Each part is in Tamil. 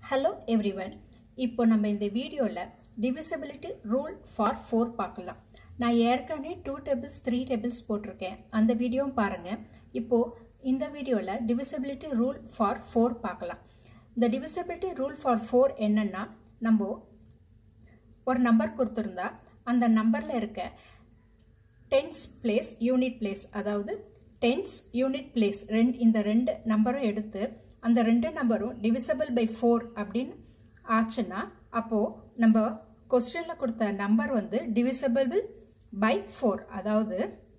ஹலோ எவ்ரிவன் இப்போ நம்ம இந்த வீடியோவில் டிவிசிபிலிட்டி ரூல் ஃபார் ஃபோர் பார்க்கலாம் நான் ஏற்கனவே டூ டேபிள்ஸ் த்ரீ டேபிள்ஸ் போட்டிருக்கேன் அந்த வீடியோவும் பாருங்கள் இப்போது இந்த வீடியோவில் டிவிசிபிலிட்டி ரூல் ஃபார் ஃபோர் பார்க்கலாம் இந்த டிவிசிபிலிட்டி ரூல் ஃபார் ஃபோர் என்னன்னா நம்ம ஒரு நம்பர் கொடுத்துருந்தா அந்த நம்பரில் இருக்க டென்ஸ் பிளேஸ் யூனிட் பிளேஸ் அதாவது டென்ஸ் யூனிட் பிளேஸ் ரெண்டு இந்த ரெண்டு நம்பரும் எடுத்து அந்த ரெண்டு நம்பரும் டிவிசபிள் பை ஃபோர் அப்படின்னு ஆச்சுன்னா அப்போது நம்ம கொஸ்டினில் கொடுத்த நம்பர் வந்து டிவிசபிள் பை ஃபோர் அதாவது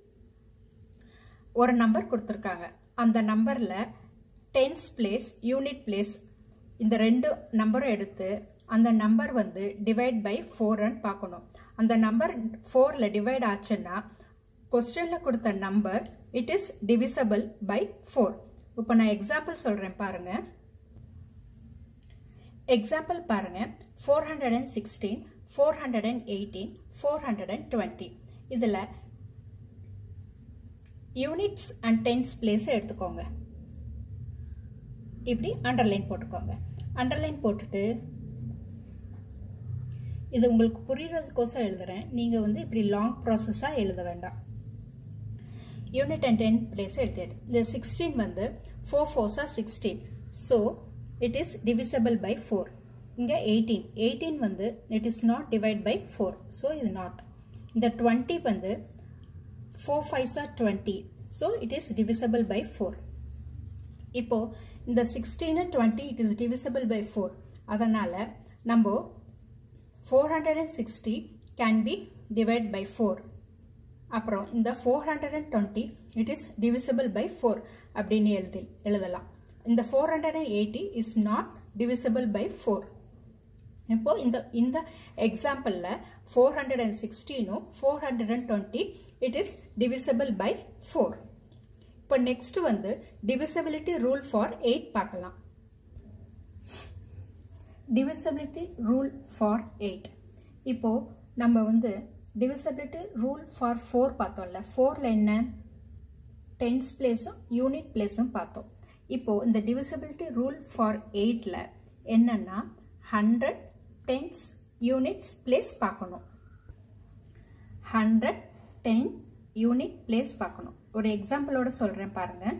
ஒரு நம்பர் கொடுத்துருக்காங்க அந்த நம்பரில் டென்ஸ் பிளேஸ் யூனிட் பிளேஸ் இந்த ரெண்டு நம்பரும் எடுத்து அந்த நம்பர் வந்து டிவைட் பை ஃபோர்னு பார்க்கணும் அந்த நம்பர் ஃபோரில் டிவைட் ஆச்சுன்னா கொஸ்டினில் கொடுத்த number it is divisible by four இப்போ நான் எக்ஸாம்பிள் சொல்கிறேன் பாருங்க எக்ஸாம்பிள் பாருங்க four hundred and sixteen four hundred and eighteen four hundred and twenty இதில் யூனிட்ஸ் அண்ட் டென்ஸ் பிளேஸை எடுத்துக்கோங்க இப்படி அண்டர்லைன் போட்டுக்கோங்க அண்டர்லைன் போட்டுட்டு இது உங்களுக்கு புரிகிறதுக்கோசம் எழுதுறேன் நீங்கள் வந்து இப்படி லாங் ப்ராசஸாக எழுத வேண்டாம் யூனிட் அண்ட் டென் பிளேஸ் எழுதிட்டு இந்த சிக்ஸ்டீன் வந்து ஃபோர் ஃபோர்ஸா sixteen so it is divisible by four இங்கே எயிட்டீன் எயிட்டீன் வந்து it is not divide by four so இது நாட் இந்த டுவெண்ட்டி வந்து ஃபோர் ஃபைவ்ஸா twenty so it is divisible by four இப்போ இந்த sixteen twenty it is divisible by four அதனால் நம்ம four hundred and sixty can be divide by four அப்புறம் இந்த four hundred and twenty it is divisible by four அப்படின்னு எழுதி எழுதலாம் இந்த four hundred and eighty is not divisible by four இப்போ இந்த இந்த எக்ஸாம்பிளில் ஃபோர் ஹண்ட்ரட் அண்ட் சிக்ஸ்டீனும் four hundred and twenty it is divisible by four இப்போ நெக்ஸ்ட் வந்து டிவிசபிலிட்டி ரூல் ஃபார் எயிட் பார்க்கலாம் டிவிசபிலிட்டி ரூல் ஃபார் எயிட் இப்போ நம்ம வந்து டிவிசபிலிட்டி ரூல் ஃபார் ஃபோர் பார்த்தோம்ல ஃபோரில் என்ன டென்ஸ் பிளேஸும் யூனிட் பிளேஸும் பார்த்தோம் இப்போது இந்த டிவிசபிலிட்டி ரூல் ஃபார் எயிட்டில் என்னன்னா ஹண்ட்ரட் டென்ஸ் யூனிட்ஸ் பிளேஸ் பார்க்கணும் ஹண்ட்ரட் டென் யூனிட் பிளேஸ் பார்க்கணும் ஒரு எக்ஸாம்பிளோட சொல்கிறேன் பாருங்கள்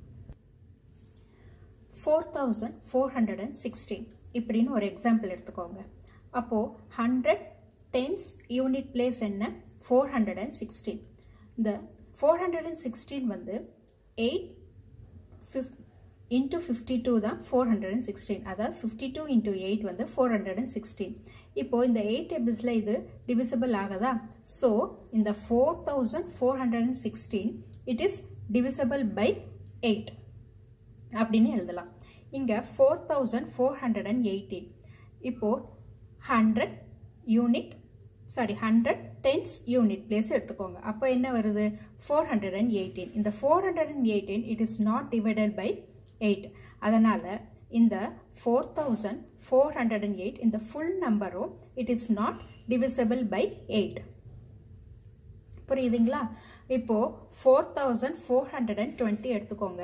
four thousand four hundred and sixteen இப்படின்னு ஒரு எக்ஸாம்பிள் எடுத்துக்கோங்க அப்போது ஹண்ட்ரட் டென்ஸ் யூனிட் பிளேஸ் என்ன ஃபோர் ஹண்ட்ரட் அண்ட் சிக்ஸ்டீன் இந்த ஃபோர் ஹண்ட்ரட் அண்ட் சிக்ஸ்டீன் வந்து எயிட் ஃபிஃப் இன்ட்டு ஃபிஃப்டி டூ தான் ஃபோர் ஹண்ட்ரட் அண்ட் சிக்ஸ்டீன் அதாவது ஃபிஃப்டி டூ இன்ட்டு எயிட் வந்து ஃபோர் ஹண்ட்ரட் அண்ட் சிக்ஸ்டீன் இப்போது இந்த எயிட் டேபிள்ஸில் இது டிவிசிபிள் ஆகுதா ஸோ இந்த four thousand four hundred and sixteen it is divisible by eight அப்படின்னு எழுதலாம் இங்கே four thousand four hundred and eighteen இப்போது hundred unit sorry hundred tens unit place எடுத்துக்கோங்க அப்போ என்ன வருது ஃபோர் ஹண்ட்ரட் அண்ட் எயிட்டீன் இந்த four hundred and eighteen it is not divided by eight அதனால் இந்த four thousand four hundred and eight இந்த ஃபுல் நம்பரும் it is not divisible by eight புரியுதுங்களா இப்போ four thousand four hundred and twenty எடுத்துக்கோங்க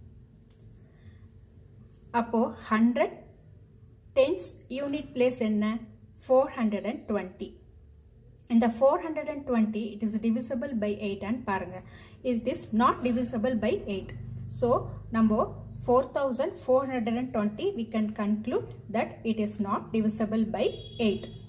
அப்போ ஹண்ட்ரட் டென்ஸ் யூனிட் பிளேஸ் என்ன ஃபோர் ஹண்ட்ரட் அண்ட் டுவெண்ட்டி இந்த four hundred and twenty it is divisible by எயிட்டான்னு பாருங்க it is not divisible by eight so நம்ம four thousand four hundred and twenty we can conclude that it is not divisible by eight